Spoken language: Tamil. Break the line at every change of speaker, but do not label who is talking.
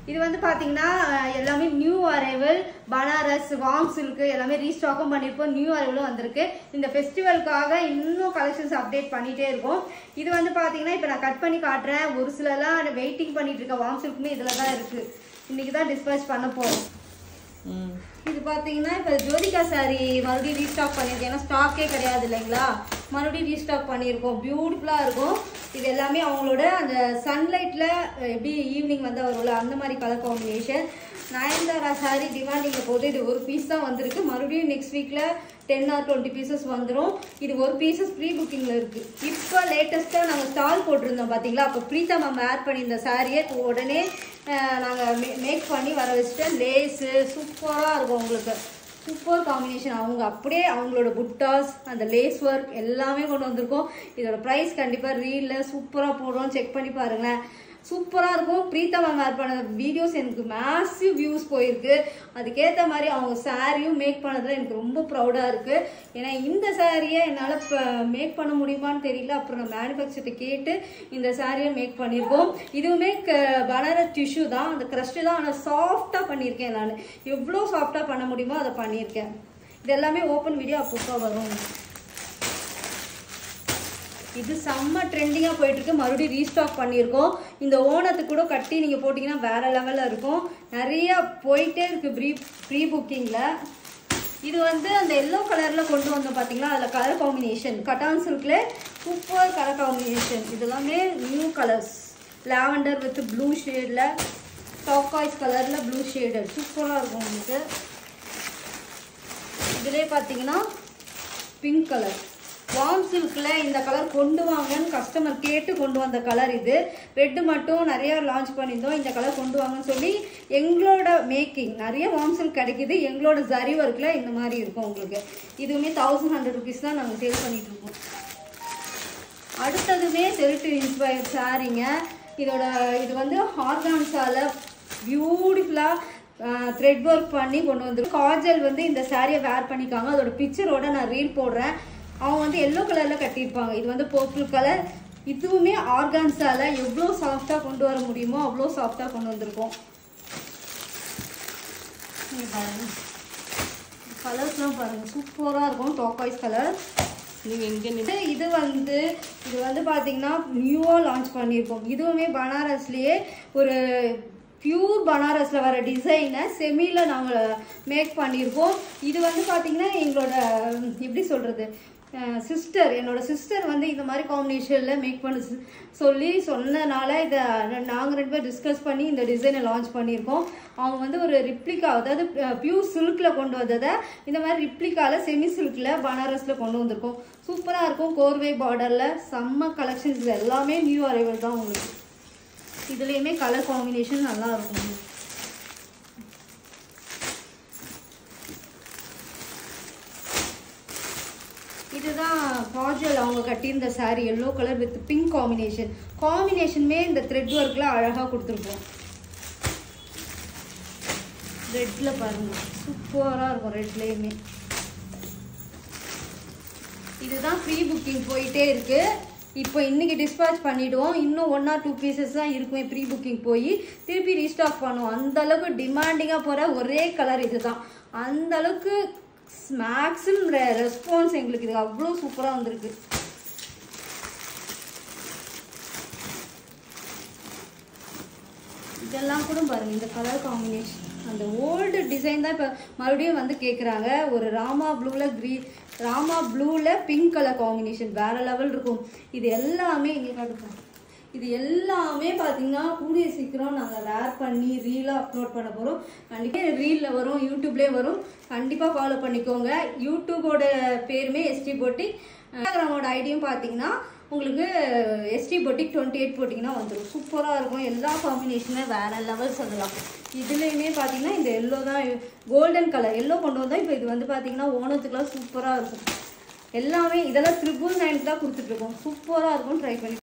இது வந்து பாத்தீங்கன்னா அஹ், எல்லாமே நியூ அரைவல் பனாரஸ் வாம் சில்க் எல்லாமே ரீஸ்டாக்கும் பண்ணிருப்போம் நியூ அரைவலும் வந்திருக்கு இந்த ஃபெஸ்டிவலுக்காக இன்னும் கலெக்ஷன்ஸ் அப்டேட் பண்ணிட்டே இருக்கோம் இது வந்து பாத்தீங்கன்னா இப்போ நான் கட் பண்ணி காட்டுறேன் ஒரு சிலலாம் வெயிட்டிங் பண்ணிட்டு இருக்க வாம் சில்க்குமே இதில் தான் இருக்கு இன்னைக்கு தான் டிஸ்பேச் பண்ண போறோம்
ம்
இது பாத்தீங்கன்னா இப்போ ஜோதிகா சாரி மறுபடியும் ரீஸ்டாக் பண்ணியிருக்கேன் ஏன்னா ஸ்டாக்கே கிடையாது இல்லைங்களா மறுபடியும் ரீஸ்டாக் பண்ணியிருக்கோம் பியூட்டிஃபுல்லாக இருக்கும் இது எல்லாமே அவங்களோட அந்த சன்லைட்டில் எப்படி ஈவினிங் வந்து வரும்ல அந்த மாதிரி கலர் காம்பினேஷன் நயன்தாரா சாரி டிமாண்டிங்கில் போது இது ஒரு பீஸ் தான் வந்திருக்கு மறுபடியும் நெக்ஸ்ட் வீக்கில் டென் ஆர் டுவெண்ட்டி பீசஸ் வந்துடும் இது ஒரு பீசஸ் ப்ரீ புக்கிங்கில் இருக்குது இப்போ லேட்டஸ்ட்டாக நாங்கள் ஸ்டால் போட்டிருந்தோம் பார்த்தீங்களா அப்போ ப்ரீதா மேம் ஆட் பண்ணியிருந்த சாரியை உடனே நாங்கள் மேக் பண்ணி வர வச்சுட்டு லேஸு சூப்பராக இருக்கும் உங்களுக்கு சூப்பர் காம்பினேஷன் அவங்க அப்படியே அவங்களோட புட்டாஸ் அந்த லேஸ் ஒர்க் எல்லாமே கொண்டு வந்திருக்கோம் இதோட ப்ரைஸ் கண்டிப்பாக ரீலில் சூப்பராக போடுறோம் செக் பண்ணி பாருங்களேன் சூப்பராக இருக்கும் பிரீத்தா மேம் ஆட் பண்ண வீடியோஸ் எனக்கு மேசிவ் வியூஸ் போயிருக்கு அதுக்கேற்ற மாதிரி அவங்க சாரியும் மேக் பண்ணதில் எனக்கு ரொம்ப ப்ரௌடாக இருக்குது ஏன்னா இந்த சாரியை என்னால் இப்போ மேக் பண்ண முடியுமான்னு தெரியல அப்புறம் நான் மேனுஃபேக்சர்கிட்ட கேட்டு இந்த சாரியை மேக் பண்ணியிருக்கோம் இதுவுமே க பனாரஸ் டிஷ்யூ தான் அந்த க்ரஷ்டு தான் ஆனால் சாஃப்டாக பண்ணியிருக்கேன் நான் எவ்வளோ சாஃப்டாக பண்ண முடியுமோ அதை பண்ணியிருக்கேன் இது எல்லாமே ஓப்பன் வீடியோ அப்பப்போ வரும் இது செம்ம ட்ரெண்டிங்காக போயிட்டு இருக்கு மறுபடியும் ரீஸ்டாக் பண்ணியிருக்கோம் இந்த ஓணத்துக்கு கூட கட்டி நீங்கள் போட்டிங்கன்னா வேற லெவலில் இருக்கும் நிறைய போயிட்டே இருக்கு ப்ரீ ப்ரீ புக்கிங்கில் இது வந்து அந்த எல்லோ கலரில் கொண்டு வந்தோம் பார்த்தீங்களா அதில் கலர் காம்பினேஷன் கட்டான் சில்கில் சூப்பர் கலர் காம்பினேஷன் இதெல்லாமே new colours lavender with blue ஷேடில் டாக்காய்ஸ் கலரில் ப்ளூ ஷேடட் சூப்பராக இருக்கும் உங்களுக்கு இதுலேயே பார்த்தீங்கன்னா பிங்க் கலர் வார்ம் சில்கில் இந்த கலர் கொண்டு வாங்கன்னு கஸ்டமர் கேட்டு கொண்டு வந்த கலர் இது ரெட்டு மட்டும் நிறைய லான்ச் பண்ணியிருந்தோம் இந்த கலர் கொண்டு வாங்கன்னு சொல்லி எங்களோட மேக்கிங் நிறைய வார்ம் சில்க் கிடைக்குது எங்களோட ஜரி ஒர்க்கில் இந்த மாதிரி இருக்கும் உங்களுக்கு இதுவுமே தௌசண்ட் ஹண்ட்ரட் ருபீஸ் தான் நாங்கள் சேல் பண்ணிட்டு இருக்கோம் அடுத்ததுமே செல்ஃபி இன்ஸ்பயர் சாரீங்க இதோட இது வந்து ஹார்கான்ஸால பியூட்டிஃபுல்லாக த்ரெட் ஒர்க் பண்ணி கொண்டு வந்து காஜல் வந்து இந்த சாரியை வேர் பண்ணிக்காங்க அதோட பிக்சரோட நான் ரீல் போடுறேன் அவங்க வந்து எல்லோ கலரில் கட்டியிருப்பாங்க இது வந்து பர்பிள் கலர் இதுவுமே ஆர்கான்ஸால எவ்வளோ சாஃப்டாக கொண்டு வர முடியுமோ அவ்வளோ சாஃப்டாக கொண்டு வந்திருக்கோம் இங்க பாருங்க கலர்ஸ்லாம் பாருங்க சூப்பராக இருக்கும் டாக்காய்ஸ் கலர்
நீங்கள் எங்கே நின்று
இது இது வந்து இது வந்து பாத்தீங்கன்னா நியூவாக லான்ச் பண்ணியிருக்கோம் இதுவுமே பனாரஸ்லயே ஒரு பியூர் பனாரஸ்ல வர டிசைனை செமில நாங்கள் மேக் பண்ணியிருக்கோம் இது வந்து பாத்தீங்கன்னா எங்களோட உம், எப்படி சொல்றது சிஸ்டர் என்னோட சிஸ்டர் வந்து இந்த மாதிரி காம்பினேஷனில் மேக் பண்ண சொ- சொல்லி சொன்னனால இதை நாங்கள் ரெண்டு பேர் டிஸ்கஸ் பண்ணி இந்த டிசைனை லான்ச் பண்ணியிருக்கோம் அவங்க வந்து ஒரு ரிப்ளிகா அதாவது பியூர் சில்கில் கொண்டு வந்ததை இந்த மாதிரி ரிப்ளிகாவில் செமி சில்கில் பனாரஸில் கொண்டு வந்திருக்கோம் சூப்பராக இருக்கும் கோர்வே பார்டரில் செம்ம கலெக்ஷன்ஸ் இது எல்லாமே நியூ அரைவல் தான் உங்களுக்கு இதுலேயுமே கலர் காம்பினேஷன் நல்லா இருக்கும் இதுதான் காஜல் அவங்க கட்டியிருந்த saree yellow colour with pink combination காம்பினேஷனுமே இந்த த்ரெட் ஒர்க்கில் அழகாக கொடுத்துருப்போம் ரெட்ல பாருங்க சூப்பராக இருக்கும் ரெட்லேயுமே இதுதான் ப்ரீ புக்கிங் போயிட்டே இருக்கு இப்போ இன்னைக்கு டிஸ்பேச் பண்ணிடுவோம் இன்னும் ஒன் ஆர் டூ பீசஸ் தான் இருக்குமே ப்ரீ புக்கிங் போய் திருப்பி ரீஸ்டாக் பண்ணுவோம் அந்த அளவுக்கு டிமாண்டிங்காக போகிற ஒரே கலர் இதுதான் அந்த அளவுக்கு மேக்ஸிமம் ரெஸ்பான்ஸ் எங்களுக்கு இது அவ்வளோ சூப்பராக வந்திருக்கு இதெல்லாம் கூட பாருங்க இந்த கலர் காம்பினேஷன் அந்த ஓல்டு டிசைன் தான் இப்போ மறுபடியும் வந்து கேட்குறாங்க ஒரு ராமா ப்ளூவில் க்ரீ ராமா ப்ளூவில் பிங்க் கலர் காம்பினேஷன் வேற லெவல் இருக்கும் இது எல்லாமே இங்கே காட்டுப்போம் இது எல்லாமே பார்த்தீங்கன்னா கூடிய சீக்கிரம் நாங்கள் வேர் பண்ணி ரீலாக அப்லோட் பண்ண போகிறோம் கண்டிப்பாக ரீலில் வரும் யூடியூப்லேயே வரும் கண்டிப்பாக ஃபாலோ பண்ணிக்கோங்க யூடியூபோட பேருமே எஸ்டி பொட்டிக் இன்ஸ்டாகிராமோட ஐடியும் பார்த்தீங்கன்னா உங்களுக்கு எஸ்டி பொட்டிக் டுவெண்ட்டி எயிட் போட்டிங்கன்னா வந்துடும் சூப்பராக இருக்கும் எல்லா காம்பினேஷனுமே வேறு லெவல் சொல்லலாம் இதுலேயுமே பார்த்தீங்கன்னா இந்த எல்லோ தான் கோல்டன் கலர் எல்லோ கொண்டு வந்தோம் இப்போ இது வந்து பார்த்தீங்கன்னா ஓணத்துக்குலாம் சூப்பராக இருக்கும் எல்லாமே இதெல்லாம் ட்ரிபிள் நைன் தான் கொடுத்துட்ருக்கோம் சூப்பராக இருக்கும் ட்ரை பண்ணி